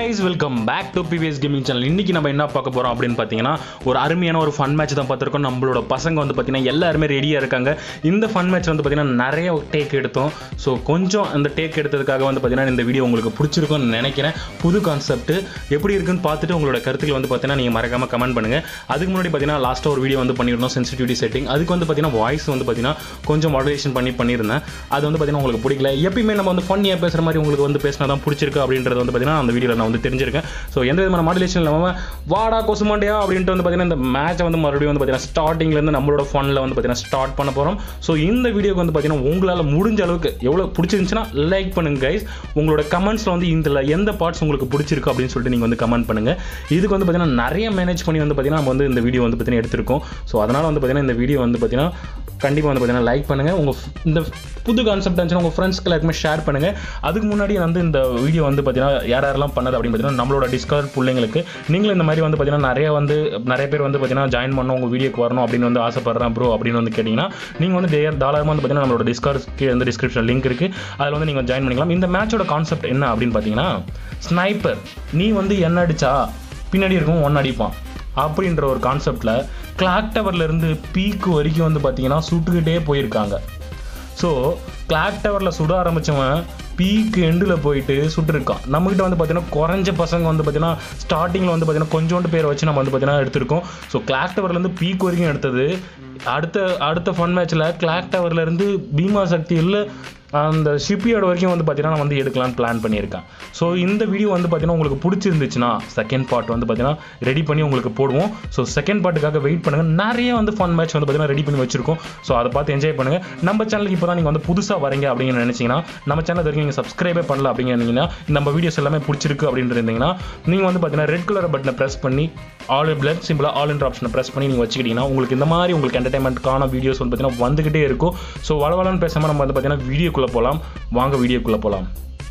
guys welcome back to PVS gaming channel இன்னைக்கு நம்ம என்ன பார்க்க போறோம் அப்படின்னு பார்த்தீங்கன்னா ஒரு அருமையான ஒரு ஃபன் மேட்ச் தான் பார்த்துருக்கோம் நம்மளோட பசங்க வந்து பார்த்தீங்கன்னா எல்லாருமே ரெடியாக இருக்காங்க இந்த ஃபன் மேட்ச் வந்து பார்த்தீங்கன்னா நிறைய டேக் எடுத்தோம் ஸோ கொஞ்சம் அந்த டேக் எடுத்ததுக்காக வந்து பார்த்தீங்கன்னா இந்த வீடியோ உங்களுக்கு பிடிச்சிருக்கும்னு நினைக்கிறேன் புது கான்செப்ட் எப்படி இருக்குன்னு பார்த்துட்டு உங்களோட கருத்துக்கள் வந்து பார்த்தீங்கன்னா நீங்கள் மறக்காம கமெண்ட் பண்ணுங்க அதுக்கு முன்னாடி பார்த்தீங்கன்னா லாஸ்ட்டாக ஒரு வீடியோ வந்து பண்ணியிருந்தோம் சென்சிட்டிவிட்டி செட்டிங் அதுக்கு வந்து பார்த்தீங்கன்னா வாய்ஸ் வந்து பார்த்தீங்கன்னா கொஞ்சம் மாடுலேஷன் பண்ணி பண்ணியிருந்தேன் அது வந்து பார்த்தீங்கன்னா உங்களுக்கு பிடிக்கல எப்பயுமே நம்ம வந்து ஃபன்னியாக பேசுகிற மாதிரி உங்களுக்கு வந்து பேசினா தான் பிடிச்சிருக்கு அப்படின்றது வந்து பார்த்தீங்கன்னா அந்த வீடியோவில் நான் வந்து தெரிஞ்சிருக்கேன் ஸோ எந்த விதமான மாடுலேஷன் இல்லாமல் வாடா கொசுமாண்டியா அப்படின்ட்டு வந்து பார்த்தீங்கன்னா இந்த மேட்சை வந்து மறுபடியும் வந்து பார்த்தீங்கன்னா ஸ்டார்டிங்லேருந்து நம்மளோட ஃபனில் வந்து பார்த்தீங்கன்னா ஸ்டார்ட் பண்ண போகிறோம் ஸோ இந்த வீடியோக்கு வந்து பார்த்தீங்கன்னா உங்களால் முடிஞ்ச அளவுக்கு எவ்வளோ பிடிச்சிருந்துச்சுன்னா லைக் பண்ணுங்க கைஸ் உங்களோட கமெண்ட்ஸில் வந்து இதில் எந்த பார்ட்ஸ் உங்களுக்கு பிடிச்சிருக்கு அப்படின்னு சொல்லிட்டு நீங்கள் வந்து கமெண்ட் பண்ணுங்கள் இதுக்கு வந்து பார்த்தீங்கன்னா நிறைய மேனேஜ் பண்ணி வந்து பார்த்தீங்கன்னா நம்ம வந்து இந்த வீடியோ வந்து பார்த்தீங்கன்னா எடுத்திருக்கோம் ஸோ அதனால் வந்து பார்த்தீங்கன்னா இந்த வீடியோ வந்து பார்த்தீங்கன்னா கண்டிப்பாக வந்து பார்த்தீங்கன்னா லைக் பண்ணுங்கள் உங்கள் இந்த புது கான்செப்ட் இருந்துச்சுன்னா உங்கள் ஃப்ரெண்ட்ஸ்க்கு எல்லாருக்குமே ஷேர் பண்ணுங்கள் அதுக்கு முன்னாடி வந்து இந்த வீடியோ வந்து பார்த்தீங்கன்னா யார் யாரெல்லாம் பண்ணது அப்படின்னு பார்த்தீங்கன்னா நம்மளோட டிஸ்கவர் பிள்ளைங்களுக்கு நீங்களும் இந்த மாதிரி வந்து பார்த்தீங்கன்னா நிறைய வந்து நிறைய பேர் வந்து பார்த்தீங்கன்னா ஜாயின் பண்ணணும் உங்கள் வீடியோக்கு வரணும் அப்படின்னு வந்து ஆசைப்படுறேன் ப்ரோ அப்படின்னு வந்து கேட்டிங்கன்னா நீங்கள் வந்து டே தாராளமாக வந்து பார்த்தீங்கன்னா நம்மளோட டிஸ்கவர்ஸ்க்கு வந்து டிஸ்கிரிப்ஷன் லிங்க் இருக்குது அதில் வந்து நீங்கள் ஜாயின் பண்ணிக்கலாம் இந்த மேட்சோட கான்செப்ட் என்ன அப்படின்னு பார்த்தீங்கன்னா ஸ்னைப்பர் நீ வந்து என்ன அடிச்சா பின்னாடி இருக்கும் ஒன்று அடிப்பான் அப்படின்ற ஒரு கான்செப்டில் கிளாக் டவர்லேருந்து பீக்கு வரைக்கும் வந்து பார்த்தீங்கன்னா சுட்டுக்கிட்டே போயிருக்காங்க ஸோ கிளாக் டவரில் சுட ஆரம்பித்தவன் பீக் எண்டில் போயிட்டு சுட்டுருக்கான் நம்மகிட்ட வந்து பார்த்தீங்கன்னா குறைஞ்ச பசங்க வந்து பார்த்தீங்கன்னா ஸ்டார்டிங்கில் வந்து பார்த்தீங்கன்னா கொஞ்சோண்டு பேர் வச்சு நம்ம வந்து பார்த்தீங்கன்னா எடுத்திருக்கோம் ஸோ கிளாக் டவர்லேருந்து பீக் வரைக்கும் எடுத்தது அடுத்த அடுத்த ஃபன் மேட்ச்சில் கிளாக் டவர்லேருந்து பீமா சக்தி இல்லை அந்த ஷிப்யார்டு வரைக்கும் வந்து பார்த்தீங்கன்னா நான் வந்து எடுக்கலாம்னு பிளான் பண்ணியிருக்கேன் ஸோ இந்த வீடியோ வந்து பார்த்தீங்கன்னா உங்களுக்கு பிடிச்சிருந்துச்சுன்னா செகண்ட் பார்ட் வந்து பார்த்தீங்கன்னா ரெடி பண்ணி உங்களுக்கு போடுவோம் ஸோ செகண்ட் பார்ட்டுக்காக வெயிட் பண்ணுங்கள் நிறைய வந்து ஃபன் மேட்ச் வந்து பார்த்தீங்கன்னா ரெடி பண்ணி வச்சிருக்கோம் ஸோ அதை பார்த்து என்ஜாய் பண்ணுங்கள் நம்ம சேனலுக்கு இப்போ தான் நீங்கள் வந்து புதுசாக வரீங்க அப்படின்னு நினச்சிங்கன்னா நம்ம சேனல் வரைக்கும் நீங்கள் சப்ஸ்கிரைபே பண்ணல அப்படிங்கிறீங்கன்னா நம்ம வீடியோஸ் எல்லாமே பிடிச்சிருக்கு அப்படின்னு இருந்தீங்கன்னா நீங்கள் வந்து பார்த்தீங்கன்னா ரெட் கலர் பட்டனை ப்ரெஸ் பண்ணி ஆல் பிளட் சிம்பிளாக ஆல் என்ற ஆப்ஷனை ப்ரெஸ் பண்ணி நீங்கள் வச்சுக்கிட்டீங்கன்னா உங்களுக்கு இந்த மாதிரி உங்களுக்கு என்டர்டைன்மெண்ட்கான வீடியோஸ் வந்து பார்த்தீங்கன்னா வந்துகிட்டே இருக்கும் ஸோ வளவலன்னு பேசாமல் நம்ம வந்து பார்த்தீங்கன்னா வீடியோக்குள்ளே போகலாம் வாங்க வீடியோக்குள்ளே போகலாம்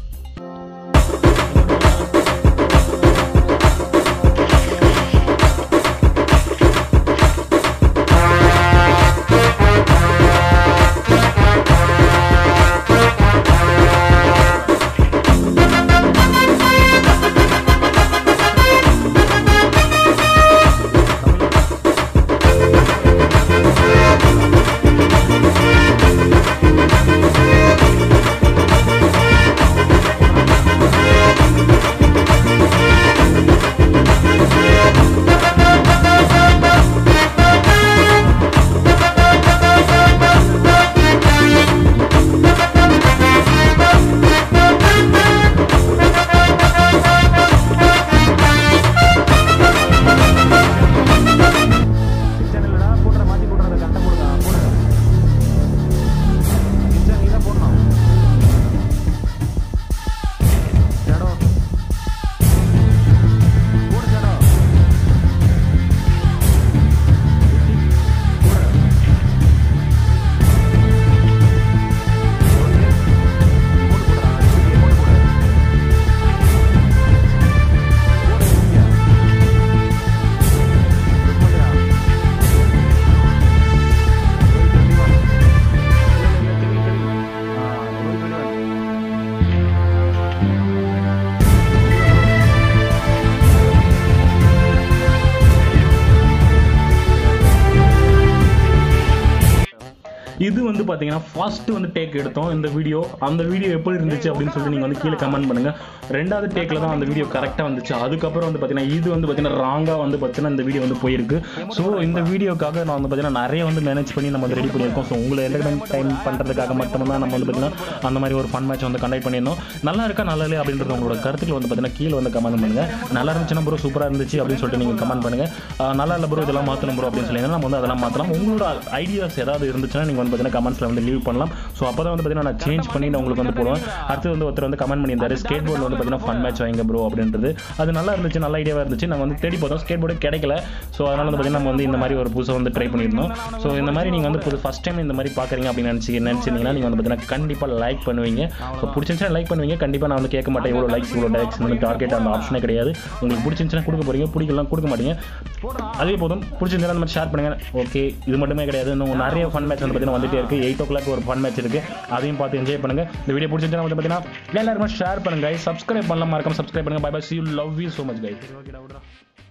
இது வந்து பார்த்தீங்கன்னா ஃபர்ஸ்ட் வந்து டேக் எடுத்தோம் இந்த வீடியோ அந்த வீடியோ எப்படி இருந்துச்சு அப்படின்னு சொல்லிட்டு நீங்கள் வந்து கீழே கமெண்ட் பண்ணுங்க ரெண்டாவது டேக்கில் தான் அந்த வீடியோ கரெக்டாக வந்துச்சு அதுக்கப்புறம் வந்து பார்த்தீங்கன்னா இது வந்து பார்த்தீங்கன்னா ராங்காக வந்து பார்த்தீங்கன்னா இந்த வீடியோ வந்து போயிருக்கு ஸோ இந்த வீடியோக்காக நான் வந்து பார்த்தீங்கன்னா நிறைய வந்து மேனேஜ் பண்ணி நம்ம ரெடி பண்ணியிருக்கோம் ஸோ உங்களை என்டர்டைன் டைம் பண்ணுறதுக்காக மட்டும்தான் நம்ம வந்து பார்த்தீங்கன்னா அந்த மாதிரி ஒரு ஃபன் மேட்ச் வந்து கண்டக்ட் பண்ணியிருந்தோம் நல்லா இருக்கா நல்லா இல்லையா அப்படின்றது உங்களோட கருத்துக்கள் வந்து பார்த்தீங்கன்னா கீழே வந்து கமெண்ட் பண்ணுங்க நல்லா இருந்துச்சுன்னா ப்ரோ சூப்பராக இருந்துச்சு அப்படின்னு சொல்லிட்டு நீங்கள் கமெண்ட் பண்ணுங்க ஆஹ் நல்லா இல்லை ப்ரோ இதெல்லாம் மாற்றணும் ப்ரோ அப்படின்னு சொல்லி நம்ம வந்து அதெல்லாம் மாற்றலாம் உங்களோட ஐடியாஸ் ஏதாவது இருந்துச்சுன்னா நீங்கள் வந்து பார்த்தீங்கன்னா கமெண்ட்ஸில் வந்து லீவ் பண்ணலாம் ஸோ அப்போ தான் வந்து பார்த்தீங்கன்னா நான் சேஞ்ச் பண்ணி நான் உங்களுக்கு வந்து போடுவேன் அடுத்து வந்து ஒருத்தர் வந்து கமெண்ட் பண்ணியிருந்தாரு ஸ்கேட் போர்டில் வந்து பார்த்தீங்கன்னா ஃபன் மேட்ச் வாங்க ப்ரோ அப்படின்றது அது நல்லா இருந்துச்சு நல்ல ஐடியாவாக இருந்துச்சு நாங்கள் வந்து தேடி பார்த்தோம் ஸ்கேட் போர்டு கிடைக்கல ஸோ அதனால் வந்து பார்த்தீங்கன்னா நம்ம வந்து இந்த மாதிரி ஒரு புதுசாக வந்து ட்ரை பண்ணியிருந்தோம் ஸோ இந்த மாதிரி நீங்கள் வந்து புது ஃபஸ்ட் டைம் இந்த மாதிரி பார்க்குறீங்க அப்படின்னு நினச்சி நினச்சிருந்தீங்கன்னா நீங்கள் வந்து பார்த்தீங்கன்னா கண்டிப்பாக லைக் பண்ணுவீங்க ஸோ பிடிச்சிருந்துச்சுன்னா லைக் பண்ணுவீங்க கண்டிப்பாக நான் வந்து கேட்க மாட்டேன் இவ்வளோ லைக்ஸ் இவ்வளோ லைக்ஸ் வந்து டார்கெட் அந்த ஆப்ஷனே கிடையாது உங்களுக்கு பிடிச்சிருந்துச்சுன்னா கொடுக்க போகிறீங்க பிடிக்கலாம் கொடுக்க மாட்டீங்க அதே போதும் பிடிச்சிருந்தா அந்த மாதிரி ஷேர் பண்ணுங்க ஓகே இது மட்டுமே கிடையாது இன்னும் நிறைய ஃபன் மேட்ச் வந்து பார்த்தீங்கன்னா வந்துட்டே இருக்குது எயிட் ஓ கிளாக் ஒரு ஃபன் மேட்ச் இருக்குது அதையும் பார்த்து என்ஜாய் பண்ணுங்கள் இந்த வீடியோ பிடிச்சிருந்தா வந்து பார்த்தீங்கன்னா எல்லாருமே ஷேர் பண்ணுங்க சப்ஸ்கிரைப் பண்ணலாம் மறக்காம சப்ஸ்கிரைப் பண்ணுங்க bye bye see you love you so much guys ஓகேடா விட்றா